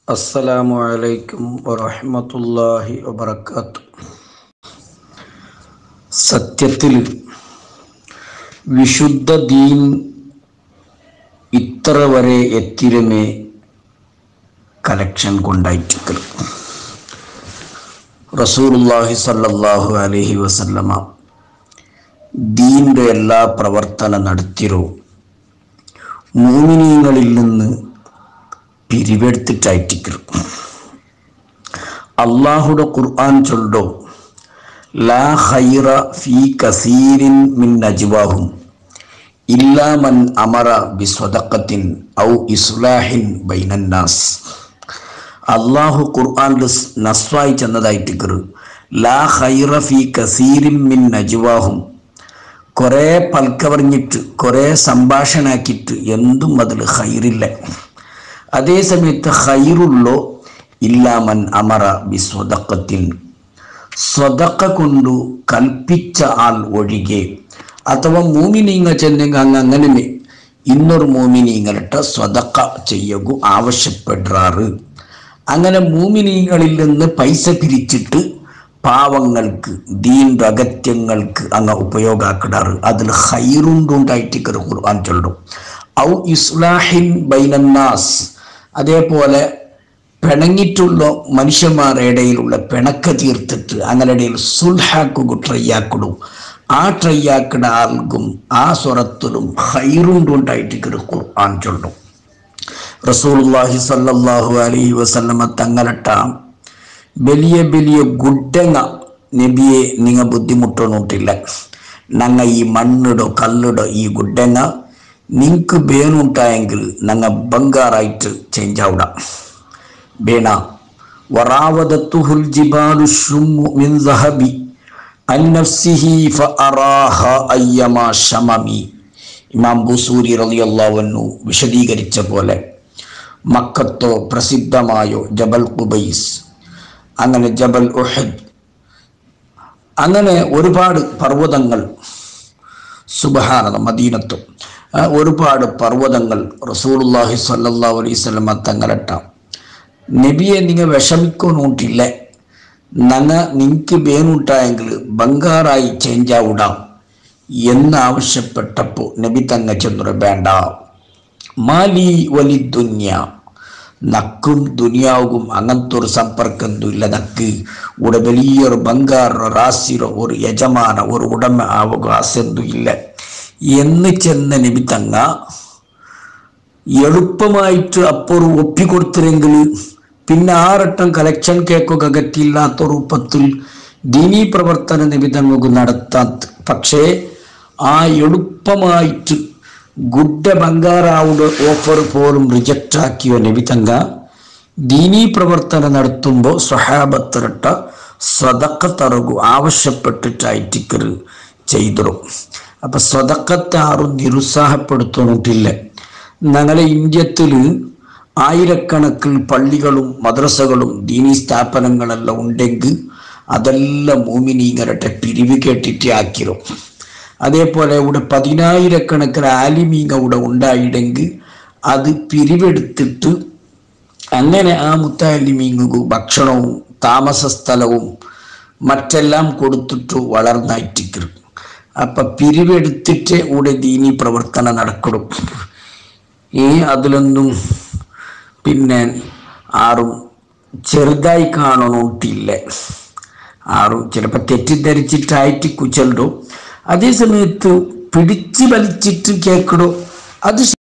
അസ്സലാമു അലൈക്കും വറഹ്മത്തുള്ളാഹി വബറകാത്തു സത്യത്തിൽ വിശുദ്ധ ദീൻ ഇത്ര വരെ എത്തിരമേ കലക്ഷൻ കൊണ്ടായിട്ടിക്കൽ റസൂലുള്ളാഹി സല്ലല്ലാഹു അലൈഹി വസല്ലമ ദീൻ്റെ എല്ലാ പ്രവർത്തന നടത്തിരോ മൂമിനീങ്ങളിൽ നിന്ന് പിരിവെടുത്തിട്ടായിട്ടിക്കൽ അള്ളാഹുടെ ഖുർആൻ ചൊല്ലോ ലാ ഖൈറ ഫീ കസീരിൻ മിൻ നജ്വാഹും ഇല്ലാ മൻ അമറ ബിസ്വദഖത്തിൻ ഔ ഇസ്ലാഹിൻ ബൈനന്നാസ് അള്ളാഹു ഖുർആനിൽ നസ്വായി ചെന്നതായിട്ട് ലാ ഖൈറ ഫീ കസീരിൻ മിൻ നജ്വാഹും കുറേ പൽക്കവറിഞ്ഞിട്ട് കുറേ സംഭാഷണാക്കിയിട്ട് എന്തും അതിൽ ഹൈറില്ല അതേ സമയത്ത് ഹൈറുള്ളോ ഇല്ലാമൻ അമറ ബി സ്വതക്കത്തിൻ സ്വതക്ക കൊണ്ടു കൽപ്പിച്ച ആൾ ഒഴികെ അഥവാ മൂമിനീങ്ങ ചെന്നെങ്കിൽ അങ്ങ് അങ്ങനെ ഇന്നൊരു മൂമിനീങ്ങളിട്ട് സ്വതക്ക ചെയ്യകു ആവശ്യപ്പെടാറ് അങ്ങനെ മൂമിനീങ്ങളിൽ നിന്ന് പൈസ പിരിച്ചിട്ട് പാവങ്ങൾക്ക് ദീൻ്റെ അഗത്യങ്ങൾക്ക് അങ്ങ് ഉപയോഗാക്കിടാറ് അതിൽ ഹൈറുണ്ടുണ്ടായിട്ട് ഖുർആൻ ചൊല്ലും ഔ ഇസ്ലാഹിൻ ബൈനന്നാസ് അതേപോലെ പിണങ്ങിയിട്ടുള്ള മനുഷ്യന്മാരുടെ ഇടയിലുള്ള പിണക്ക തീർത്തിട്ട് അങ്ങനെ ഇടയിൽ സുൽഹാക്കുക ട്രൈയാക്കിടും ആ ട്രൈയാക്കിട ആൾക്കും ആ സ്വരത്തിലും ഹൈറുണ്ടുണ്ടായിട്ട് ഖുർആൻ ചൊല്ലും റസൂലുള്ളാഹി സല്ലല്ലാഹു അലൈഹി വസല്ലമ തങ്ങളട്ട വലിയ വലിയ ഗുഡ്ഡങ്ങ നബിയെ നിങ്ങ ബുദ്ധിമുട്ടൊന്നുമില്ല ഞങ്ങ ഈ മണ്ണിടോ കല്ലിടോ ഈ ഗുഡ്ഡങ്ങ നിങ്ങൾക്ക് ಬೇನುಂಟಾയെങ്കിൽ ഞങ്ങ ಬಂಗಾರಾയിട്ട് ചേഞ്ച് ആവിടാം ಬೇಡ وراودته الجبال الشم من ذهب عن نفسه فأراها أيما شممي ഇമാം ബുസൂരി റളിയല്ലാഹു വിശദീകരിച്ച പോലെ മക്കത്തോ പ്രസിദ്ധമായോ ജബൽ ഖുബൈസ് അങ്ങനെ ജബൽ ഉഹദ് അങ്ങനെ ഒരുപാട് പർവ്വതങ്ങൾ സുബഹാനത മദീനത്തും ഒരുപാട് പർവ്വതങ്ങൾ റസൂലുള്ളാഹി സ്വല്ലല്ലാഹു അലൈഹി വസല്ലമ തങ്ങളട്ട നബിയെ നിങ്ങൾ വിഷമിക്കൊന്നുമില്ല നങ്ങ നിങ്ങൾക്ക് വേണുണ്ടായെങ്കിൽ ബംഗാറായി ചേഞ്ച് ആവിടാം എന്നാവശ്യപ്പെട്ടപ്പോൾ നബി തങ്ങ ചെന്നുറ വേണ്ട മാലി വലി ദുന്യ നക്കും ദുനിയാവും അങ്ങനത്തെ ഒരു സമ്പർക്കം ഇല്ല നക്ക് ഇവിടെ വലിയൊരു ബംഗാറോ റാസിറോ ഒരു യജമാന ഒരു ഉടമ അവകാശം ഇല്ല എന്ന് ചെന്ന നബി തങ്ങ എളുപ്പമായിട്ട് അപ്പോൾ ഒപ്പിക്കൊടുത്തിരെങ്കിൽ പിന്നെ ആറട്ടം കലക്ഷൻ കേക്കൊക്കെ അകറ്റിയില്ലാത്ത രൂപത്തിൽ ദീനീ പ്രവർത്തന നബി തങ്ങൾക്ക് നടത്താൻ പക്ഷേ ആ എളുപ്പമായിട്ട് ഗുഡ ബംഗാറാവുടെ ഓഫർ പോലും റിജക്റ്റ് ആക്കിയ നബി തങ്ക ദീനീ പ്രവർത്തനം നടത്തുമ്പോൾ സ്വഹാബത്തിരട്ട സ്വതക്ക തറകു ആവശ്യപ്പെട്ടിട്ടായിട്ടിക്കർ ചെയ്തിരും അപ്പൊ സ്വതക്കത്തെ ആരും നിരുത്സാഹപ്പെടുത്തുന്നിട്ടില്ല ഞങ്ങളെ ഇന്ത്യത്തിൽ ആയിരക്കണക്കിൽ പള്ളികളും മദ്രസകളും ദീനീ സ്ഥാപനങ്ങളെല്ലാം ഉണ്ടെങ്കിൽ അതെല്ലാം മൂമിനീങ്ങരട്ടെ പിരിവ് കേട്ടിട്ട് ആക്കിരും അതേപോലെ ഇവിടെ പതിനായിരക്കണക്കിന് ആലിമീങ്ങ ഇവിടെ ഉണ്ടായിടെങ്കിൽ അത് പിരിവെടുത്തിട്ട് അങ്ങനെ ആ മുത്താലിമീങ്ങു ഭക്ഷണവും താമസ സ്ഥലവും മറ്റെല്ലാം കൊടുത്തിട്ട് വളർന്നായിട്ടിക്കരും അപ്പൊ പിരിവെടുത്തിട്ട് ഇവിടെ ദീനി പ്രവർത്തനം നടക്കണം ഈ അതിലൊന്നും പിന്നെ ആറും ചെറുതായി കാണണമെന്നില്ല ആറും ചിലപ്പോൾ തെറ്റിദ്ധരിച്ചിട്ടായിട്ട് കുച്ചലിടും അതേ സമയത്ത് പിടിച്ചു വലിച്ചിട്ട് കേൾക്കണോ അത്